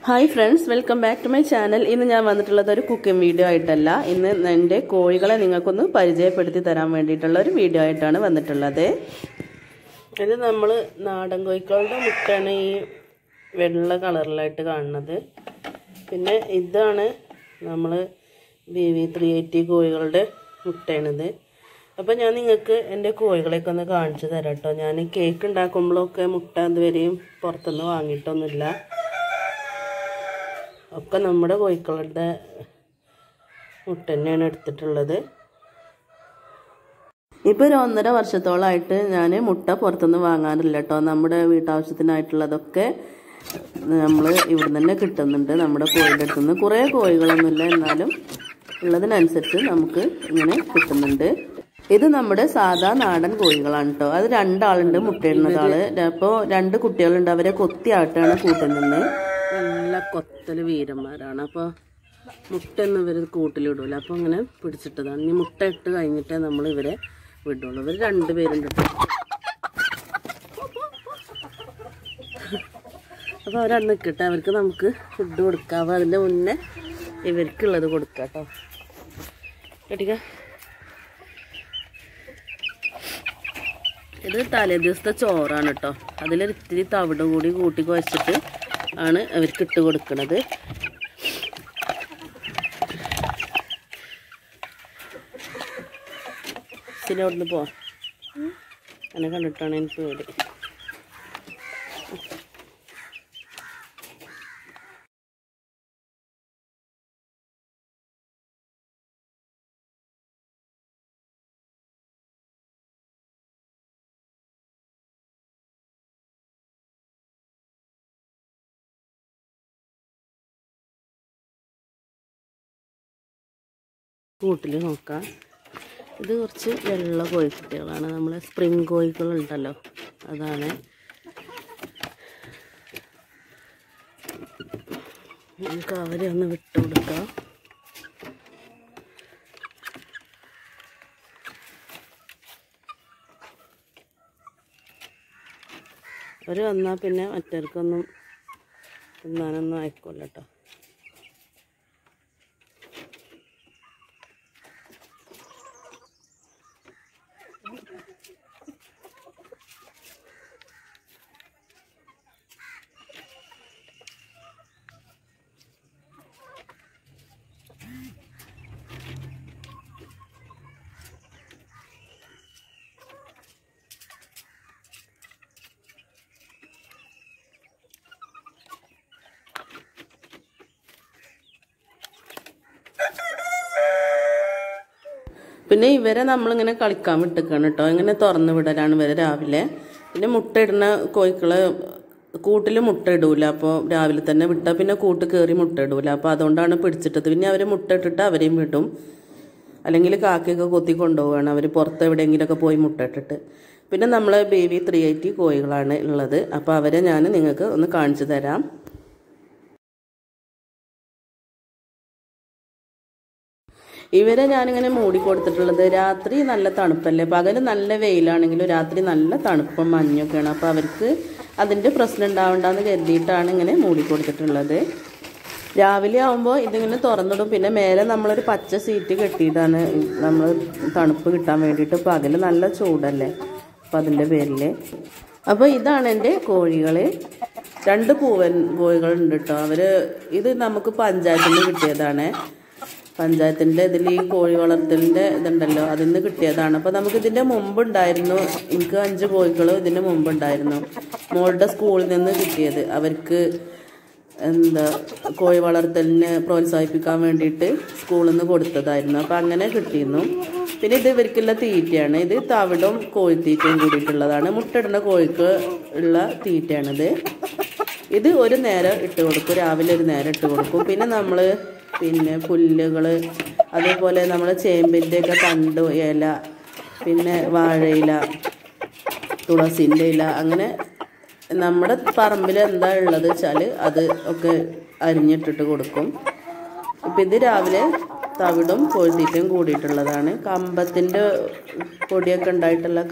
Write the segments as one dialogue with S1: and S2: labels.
S1: hi friends welcome back to my channel ഇന്ന് ഞാൻ വന്നിട്ടുള്ളത് ഒരു കുക്കിംഗ് വീഡിയോ ആയിട്ടല്ല ഇന്ന് എൻ്റെ കോഴികളെ നിങ്ങൾക്കൊന്ന് പരിചയപ്പെടുത്തി തരാൻ വേണ്ടിയിട്ടുള്ള ഒരു വീഡിയോ ആയിട്ടാണ് വന്നിട്ടുള്ളത് ഇത് നമ്മൾ നാടൻ കോഴിക്കളുടെ മുട്ടയാണ് ഈ വെള്ള കളറിലായിട്ട് കാണുന്നത് പിന്നെ ഇതാണ് നമ്മൾ ബി വി ത്രീ എയ്റ്റി കോഴികളുടെ മുട്ടയാണിത് അപ്പോൾ ഞാൻ നിങ്ങൾക്ക് എൻ്റെ കോഴികളെയൊക്കെ ഒന്ന് കാണിച്ചു തരാം കേട്ടോ ഞാൻ കേക്ക് ഉണ്ടാക്കുമ്പോഴൊക്കെ മുട്ട ഇതുവരെയും പുറത്തുനിന്ന് വാങ്ങിയിട്ടൊന്നുമില്ല ഒക്കെ നമ്മുടെ കോഴിക്കളുടെ മുട്ട തന്നെയാണ് എടുത്തിട്ടുള്ളത് ഇപ്പോൾ ഒരു ഒന്നര വർഷത്തോളമായിട്ട് ഞാൻ മുട്ട പുറത്തുനിന്ന് വാങ്ങാറില്ല കേട്ടോ നമ്മുടെ വീട്ടാവശ്യത്തിനായിട്ടുള്ളതൊക്കെ നമ്മൾ ഇവിടെ തന്നെ കിട്ടുന്നുണ്ട് നമ്മുടെ കോഴിയുടെ അടുത്ത് നിന്ന് കുറേ കോഴികളൊന്നുമില്ല എന്നാലും ഉള്ളതിനനുസരിച്ച് നമുക്ക് ഇങ്ങനെ കിട്ടുന്നുണ്ട് ഇത് നമ്മുടെ സാധാ നാടൻ കോഴികളാണ് കേട്ടോ അത് രണ്ടാളുണ്ട് മുട്ടയിടുന്നത് ആള് അപ്പോൾ രണ്ട് കുട്ടികളുണ്ട് അവരെ കൊത്തിയാട്ടാണ് കൂട്ടുന്നത് നല്ല കൊത്തല് വീരന്മാരാണ് അപ്പോൾ മുട്ടയൊന്നും ഇവർ കൂട്ടിലിടൂല അപ്പോൾ അങ്ങനെ പിടിച്ചിട്ടതാണ് ഇനി മുട്ട ഇട്ട് കഴിഞ്ഞിട്ടേ നമ്മൾ ഇവരെ വിടുള്ളൂ ഇവർ രണ്ടുപേരുണ്ട് കേട്ടോ അപ്പോൾ അവരവിടെ നിൽക്കട്ടെ അവർക്ക് നമുക്ക് ഫുഡ് കൊടുക്കാം അപ്പോൾ അതിൻ്റെ മുന്നേ ഇവർക്കുള്ളത് കൊടുക്കാം കേട്ടോ കേട്ടിക്ക ഇത് തലേ ദിവസത്തെ ചോറാണ് കേട്ടോ അതിലൊരു ഇത്തിരി തവിട് കൂടി കൂട്ടി കുഴച്ചിട്ട് ആണ് അവർക്ക് ഇട്ട് കൊടുക്കുന്നത് പിന്നെ അവിടുന്ന് പോ എന്നെ കണ്ടിട്ടാണ് എനിക്ക് പേടി കൂട്ടിൽ നോക്കാം ഇത് കുറച്ച് വെള്ള കോഴിക്കുട്ടികളാണ് നമ്മളെ സ്പ്രിങ് കോഴികളുണ്ടല്ലോ അതാണ് നമുക്ക് അവരെ ഒന്ന് വിട്ടു കൊടുക്കാം അവർ വന്നാൽ പിന്നെ മറ്റവർക്കൊന്നും തിന്നാനൊന്നും ആയിക്കോല്ല കേട്ടോ പിന്നെ ഇവരെ നമ്മളിങ്ങനെ കളിക്കാൻ വിട്ടിക്കാണ് കേട്ടോ ഇങ്ങനെ തുറന്ന് വിടലാണ് ഇവരെ രാവിലെ പിന്നെ മുട്ട ഇടുന്ന കോഴിക്കള് കൂട്ടിൽ മുട്ട ഇടൂല അപ്പോൾ രാവിലെ തന്നെ വിട്ടാൽ പിന്നെ കൂട്ട് കയറി മുട്ട ഇടൂല അപ്പോൾ അതുകൊണ്ടാണ് പിടിച്ചിട്ടത് പിന്നെ അവർ മുട്ട ഇട്ടിട്ട് അവരെയും വിടും അല്ലെങ്കിൽ കാക്കയൊക്കെ കൊത്തി കൊണ്ടുപോവുകയാണ് അവർ പുറത്ത് എവിടെയെങ്കിലുമൊക്കെ പോയി മുട്ട ഇട്ടിട്ട് പിന്നെ നമ്മൾ ബേബി ത്രീ എയ്റ്റി കോഴികളാണ് ഉള്ളത് അപ്പോൾ അവരെ ഞാൻ നിങ്ങൾക്ക് ഒന്ന് കാണിച്ചു തരാം ഇവരെ ഞാനിങ്ങനെ മൂടി കൊടുത്തിട്ടുള്ളത് രാത്രി നല്ല തണുപ്പല്ലേ പകൽ നല്ല വെയിലാണെങ്കിലും രാത്രി നല്ല തണുപ്പും മഞ്ഞൊക്കെയാണ് അപ്പോൾ അവർക്ക് അതിൻ്റെ പ്രശ്നം ഉണ്ടാവണ്ടെന്ന് കരുതിയിട്ടാണ് ഇങ്ങനെ മൂടി കൊടുത്തിട്ടുള്ളത് രാവിലെ ആകുമ്പോൾ ഇതിങ്ങനെ തുറന്നിടും പിന്നെ മേലെ നമ്മളൊരു പച്ച സീറ്റ് കെട്ടിയിട്ടാണ് നമ്മൾ തണുപ്പ് കിട്ടാൻ വേണ്ടിയിട്ട് പകൽ നല്ല ചൂടല്ലേ അപ്പം അതിൻ്റെ പേരിൽ അപ്പോൾ ഇതാണ് എൻ്റെ കോഴികൾ രണ്ട് പൂവൻ കോഴികളുണ്ട് കേട്ടോ അവർ ഇത് നമുക്ക് പഞ്ചായത്തിൽ നിന്ന് കിട്ടിയതാണ് പഞ്ചായത്തിൻ്റെ ഇതിൽ ഈ കോഴി വളർത്തലിൻ്റെ ഇതുണ്ടല്ലോ അതിൽ നിന്ന് കിട്ടിയതാണ് അപ്പോൾ നമുക്ക് ഇതിൻ്റെ മുമ്പുണ്ടായിരുന്നു എനിക്ക് അഞ്ച് കോഴികൾ ഇതിൻ്റെ മുമ്പുണ്ടായിരുന്നു മോളുടെ സ്കൂളിൽ നിന്ന് കിട്ടിയത് അവർക്ക് എന്താ കോഴി വളർത്തലിനെ പ്രോത്സാഹിപ്പിക്കാൻ വേണ്ടിയിട്ട് സ്കൂളിൽ നിന്ന് കൊടുത്തതായിരുന്നു അപ്പോൾ അങ്ങനെ കിട്ടിയിരുന്നു പിന്നെ ഇത് ഇവർക്കുള്ള തീറ്റയാണ് ഇത് തവിടും കോഴിത്തീറ്റയും കൂടിയിട്ടുള്ളതാണ് മുട്ടയിടുന്ന കോഴിക്ക് ഉള്ള തീറ്റയാണിത് ഇത് ഒരു നേരം ഇട്ട് കൊടുക്കും രാവിലെ ഒരു നേരം ഇട്ട് കൊടുക്കും പിന്നെ നമ്മൾ പിന്നെ പുല്ലുകൾ അതേപോലെ നമ്മൾ ചേമ്പിൻ്റെയൊക്കെ തണ്ട് ഇല പിന്നെ വാഴയില തുളസിൻ്റെ ഇല അങ്ങനെ നമ്മുടെ പറമ്പിൽ എന്താ ഉള്ളത് വെച്ചാൽ അത് ഒക്കെ അരിഞ്ഞിട്ടിട്ട് കൊടുക്കും ഇപ്പം ഇത് രാവിലെ തവിടും കോഴിത്തീറ്റയും കൂടിയിട്ടുള്ളതാണ് കമ്പത്തിൻ്റെ പൊടിയൊക്കെ ഉണ്ടായിട്ടുള്ള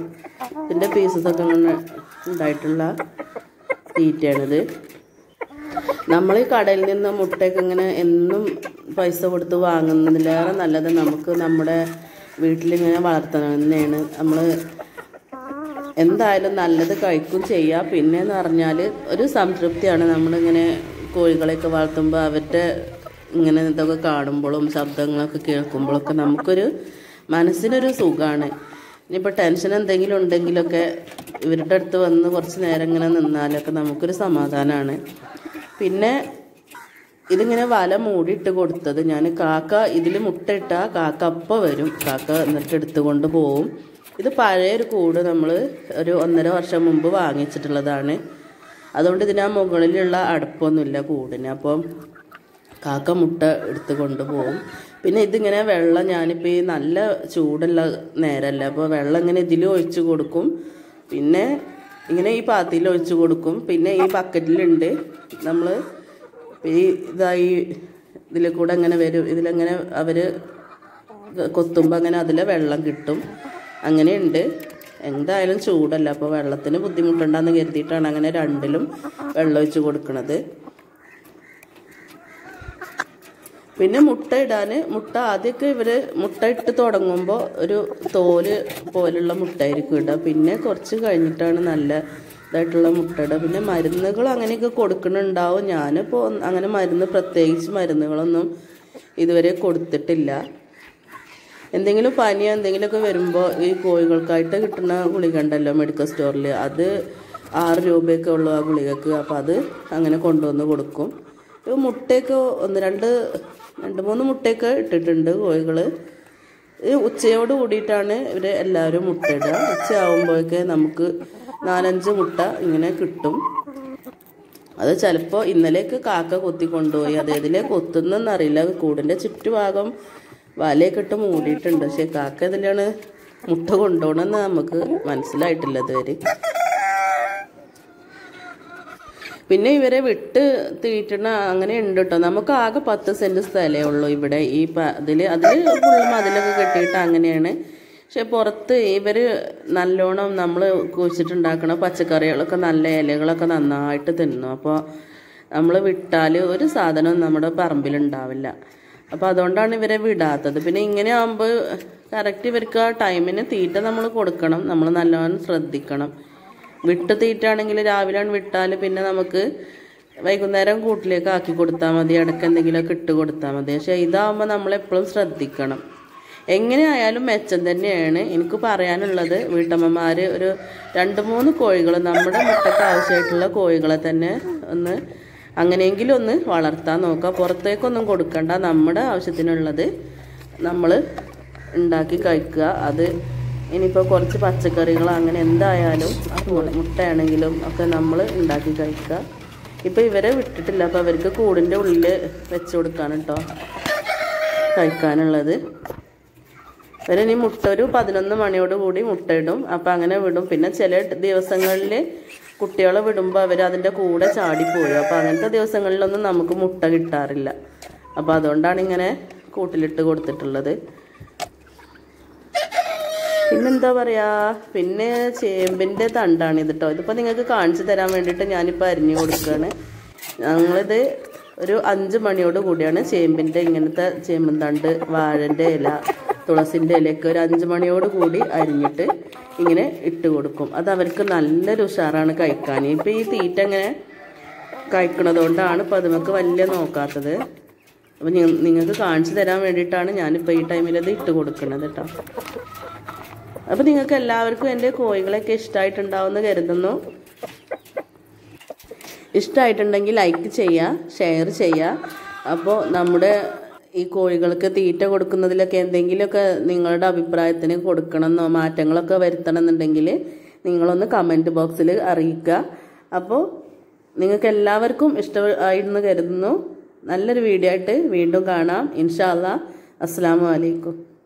S1: കമ്പത്തിൻ്റെ പീസസൊക്കെ ഇങ്ങനെ ഉണ്ടായിട്ടുള്ള തീറ്റയാണിത് നമ്മൾ ഈ കടയിൽ നിന്ന് മുട്ടയൊക്കെ ഇങ്ങനെ എന്നും പൈസ കൊടുത്ത് വാങ്ങുന്നതിലേറെ നല്ലത് നമുക്ക് നമ്മുടെ വീട്ടിലിങ്ങനെ വളർത്തണം തന്നെയാണ് നമ്മൾ എന്തായാലും നല്ലത് കഴിക്കും ചെയ്യുക പിന്നെ എന്ന് പറഞ്ഞാൽ ഒരു സംതൃപ്തിയാണ് നമ്മളിങ്ങനെ കോഴികളെയൊക്കെ വളർത്തുമ്പോൾ അവരുടെ ഇങ്ങനെ ഇതൊക്കെ കാണുമ്പോഴും ശബ്ദങ്ങളൊക്കെ കേൾക്കുമ്പോഴൊക്കെ നമുക്കൊരു മനസ്സിനൊരു സുഖമാണ് ഇനിയിപ്പോൾ ടെൻഷൻ എന്തെങ്കിലും ഉണ്ടെങ്കിലൊക്കെ ഇവരുടെ അടുത്ത് വന്ന് കുറച്ച് നേരം ഇങ്ങനെ നിന്നാലൊക്കെ നമുക്കൊരു സമാധാനമാണ് പിന്നെ ഇതിങ്ങനെ വല മൂടിയിട്ട് കൊടുത്തത് ഞാൻ കാക്ക ഇതിൽ മുട്ടയിട്ടാൽ കാക്ക അപ്പം വരും കാക്ക എന്നിട്ട് എടുത്തുകൊണ്ട് പോവും ഇത് പഴയൊരു കൂട് നമ്മൾ ഒരു ഒന്നര വർഷം മുമ്പ് വാങ്ങിച്ചിട്ടുള്ളതാണ് അതുകൊണ്ട് ഇതിന് ആ മുകളിലുള്ള അടപ്പൊന്നുമില്ല കൂടിന് അപ്പം കാക്ക മുട്ട എടുത്ത് കൊണ്ടുപോകും പിന്നെ ഇതിങ്ങനെ വെള്ളം ഞാനിപ്പോൾ ഈ നല്ല ചൂടുള്ള നേരമല്ല അപ്പോൾ വെള്ളം ഇങ്ങനെ ഇതിൽ ഒഴിച്ച് കൊടുക്കും പിന്നെ ഇങ്ങനെ ഈ പാത്തിയിൽ ഒഴിച്ച് കൊടുക്കും പിന്നെ ഈ ബക്കറ്റിലുണ്ട് നമ്മൾ ഈ ഇതായി ഇതിൽ കൂടെ അങ്ങനെ വരും ഇതിലങ്ങനെ അവർ കൊത്തുമ്പോൾ അങ്ങനെ അതിലെ വെള്ളം കിട്ടും അങ്ങനെയുണ്ട് എന്തായാലും ചൂടല്ല അപ്പോൾ വെള്ളത്തിന് ബുദ്ധിമുട്ടുണ്ടെന്ന് കരുതിയിട്ടാണ് അങ്ങനെ രണ്ടിലും വെള്ളം ഒഴിച്ച് കൊടുക്കുന്നത് പിന്നെ മുട്ട ഇടാൻ മുട്ട ആദ്യമൊക്കെ ഇവർ മുട്ട ഇട്ട് തുടങ്ങുമ്പോൾ ഒരു തോല് പോലുള്ള മുട്ടയായിരിക്കും ഇടുക പിന്നെ കുറച്ച് കഴിഞ്ഞിട്ടാണ് നല്ല ഇതായിട്ടുള്ള മുട്ട ഇടുക പിന്നെ മരുന്നുകൾ അങ്ങനെയൊക്കെ കൊടുക്കുന്നുണ്ടാവും ഞാനിപ്പോൾ അങ്ങനെ മരുന്ന് പ്രത്യേകിച്ച് മരുന്നുകളൊന്നും ഇതുവരെ കൊടുത്തിട്ടില്ല എന്തെങ്കിലും പനിയോ എന്തെങ്കിലുമൊക്കെ വരുമ്പോൾ ഈ കോഴികൾക്കായിട്ട് കിട്ടുന്ന ഗുളിക ഉണ്ടല്ലോ മെഡിക്കൽ സ്റ്റോറിൽ അത് ആറ് രൂപയൊക്കെ ഉള്ളു ആ ഗുളികക്ക് അപ്പോൾ അത് അങ്ങനെ കൊണ്ടുവന്ന് കൊടുക്കും ഇപ്പോൾ മുട്ടയൊക്കെ ഒന്ന് രണ്ട് രണ്ട് മൂന്ന് മുട്ടയൊക്കെ ഇട്ടിട്ടുണ്ട് കോഴികൾ ഈ ഉച്ചയോട് കൂടിയിട്ടാണ് ഇവർ എല്ലാവരും മുട്ടയിടുക ഉച്ചയാകുമ്പോഴൊക്കെ നമുക്ക് നാലഞ്ച് മുട്ട ഇങ്ങനെ കിട്ടും അത് ചിലപ്പോൾ ഇന്നലേക്ക് കാക്ക കൊത്തി കൊണ്ടുപോയി അത് ഏതിലേ കൊത്തുന്നെന്നറിയില്ല കൂടിൻ്റെ ചുറ്റുഭാഗം വലയൊക്കെ ഇട്ട് മൂടിയിട്ടുണ്ട് പക്ഷെ കാക്ക ഇതിലാണ് മുട്ട കൊണ്ടുപോകണമെന്ന് നമുക്ക് മനസ്സിലായിട്ടില്ല ഇതുവരെ പിന്നെ ഇവരെ വിട്ട് തീറ്റണ അങ്ങനെ ഉണ്ട് കേട്ടോ നമുക്ക് ആകെ പത്ത് സെന്റ് സ്ഥലമേ ഉള്ളൂ ഇവിടെ ഈ അതിൽ അതിൽ ഫുള്ള് മതിലൊക്കെ കെട്ടിയിട്ട് അങ്ങനെയാണ് പക്ഷെ പുറത്ത് ഇവർ നല്ലോണം നമ്മൾ കുഴിച്ചിട്ടുണ്ടാക്കണ പച്ചക്കറികളൊക്കെ നല്ല ഇലകളൊക്കെ നന്നായിട്ട് തിന്നും അപ്പോൾ നമ്മൾ വിട്ടാൽ ഒരു സാധനവും നമ്മുടെ പറമ്പിലുണ്ടാവില്ല അപ്പോൾ അതുകൊണ്ടാണ് ഇവരെ വിടാത്തത് പിന്നെ ഇങ്ങനെ ആകുമ്പോൾ കറക്റ്റ് ഇവർക്ക് ആ ടൈമിന് തീറ്റ നമ്മൾ കൊടുക്കണം നമ്മൾ നല്ലോണം ശ്രദ്ധിക്കണം വിട്ട് തീറ്റാണെങ്കിൽ രാവിലെ വിട്ടാൽ പിന്നെ നമുക്ക് വൈകുന്നേരം കൂട്ടിലേക്ക് ആക്കി കൊടുത്താൽ മതി ഇടയ്ക്ക് എന്തെങ്കിലുമൊക്കെ ഇട്ട് കൊടുത്താൽ മതി പക്ഷേ ഇതാകുമ്പോൾ നമ്മളെപ്പോഴും ശ്രദ്ധിക്കണം എങ്ങനെയായാലും മെച്ചം തന്നെയാണ് എനിക്ക് പറയാനുള്ളത് വീട്ടമ്മമാർ ഒരു രണ്ട് മൂന്ന് കോഴികൾ നമ്മുടെ മുട്ടയ്ക്ക് ആവശ്യമായിട്ടുള്ള കോഴികളെ തന്നെ ഒന്ന് അങ്ങനെയെങ്കിലും ഒന്ന് വളർത്താൻ നോക്കുക പുറത്തേക്കൊന്നും കൊടുക്കണ്ട നമ്മുടെ ആവശ്യത്തിനുള്ളത് നമ്മൾ ഉണ്ടാക്കി കഴിക്കുക അത് ഇനിയിപ്പോൾ കുറച്ച് പച്ചക്കറികൾ അങ്ങനെ എന്തായാലും മുട്ടയാണെങ്കിലും ഒക്കെ നമ്മൾ ഉണ്ടാക്കി കഴിക്കുക ഇപ്പോൾ ഇവരെ വിട്ടിട്ടില്ല അപ്പോൾ അവർക്ക് കൂടിൻ്റെ ഉള്ളിൽ വെച്ച് കൊടുക്കാൻ കേട്ടോ കഴിക്കാനുള്ളത് ഇവരിനി മുട്ട ഒരു പതിനൊന്ന് മണിയോട് കൂടി മുട്ടയിടും അപ്പം അങ്ങനെ വിടും പിന്നെ ചില ദിവസങ്ങളിൽ കുട്ടികളെ വിടുമ്പോൾ അവർ അതിൻ്റെ കൂടെ ചാടിപ്പോയി അപ്പോൾ അങ്ങനത്തെ ദിവസങ്ങളിലൊന്നും നമുക്ക് മുട്ട കിട്ടാറില്ല അപ്പോൾ അതുകൊണ്ടാണ് ഇങ്ങനെ കൂട്ടിലിട്ട് കൊടുത്തിട്ടുള്ളത് പിന്നെന്താ പറയാ പിന്നെ ചേമ്പിൻ്റെ തണ്ടാണ് ഇത് കേട്ടോ ഇതിപ്പോൾ നിങ്ങൾക്ക് കാണിച്ചു തരാൻ വേണ്ടിയിട്ട് ഞാനിപ്പോൾ അരിഞ്ഞു കൊടുക്കുകയാണ് ഞങ്ങളിത് ഒരു അഞ്ച് മണിയോട് കൂടിയാണ് ചേമ്പിൻ്റെ ഇങ്ങനത്തെ ചേമ്പും തണ്ട് വാഴൻ്റെ ഇല തുളസിൻ്റെ ഇലയൊക്കെ ഒരു അഞ്ച് മണിയോട് കൂടി അരിഞ്ഞിട്ട് ഇങ്ങനെ ഇട്ട് കൊടുക്കും അത് അവർക്ക് നല്ലൊരു ഉഷാറാണ് കഴിക്കാൻ ഇപ്പം ഈ തീറ്റ ഇങ്ങനെ കഴിക്കണത് കൊണ്ടാണ് ഇപ്പം അതുമൊക്കെ വലിയ നോക്കാത്തത് അപ്പം നിങ്ങൾക്ക് കാണിച്ചു തരാൻ വേണ്ടിയിട്ടാണ് ഞാനിപ്പോൾ ഈ ടൈമിൽ ഇത് ഇട്ട് കൊടുക്കുന്നത് കേട്ടോ അപ്പോൾ നിങ്ങൾക്ക് എല്ലാവർക്കും എൻ്റെ കോഴികളൊക്കെ ഇഷ്ടമായിട്ടുണ്ടാവുമെന്ന് കരുതുന്നു ഇഷ്ടമായിട്ടുണ്ടെങ്കിൽ ലൈക്ക് ചെയ്യുക ഷെയർ ചെയ്യുക അപ്പോൾ നമ്മുടെ ഈ കോഴികൾക്ക് തീറ്റ കൊടുക്കുന്നതിലൊക്കെ എന്തെങ്കിലുമൊക്കെ നിങ്ങളുടെ അഭിപ്രായത്തിന് കൊടുക്കണമെന്നോ മാറ്റങ്ങളൊക്കെ വരുത്തണം എന്നുണ്ടെങ്കിൽ നിങ്ങളൊന്ന് കമൻറ്റ് ബോക്സിൽ അറിയിക്കുക അപ്പോൾ നിങ്ങൾക്ക് എല്ലാവർക്കും ഇഷ്ടമായിരുന്നു കരുതുന്നു നല്ലൊരു വീഡിയോ ആയിട്ട് വീണ്ടും കാണാം ഇൻഷാ അല്ലാ അസ്സാം വലൈക്കും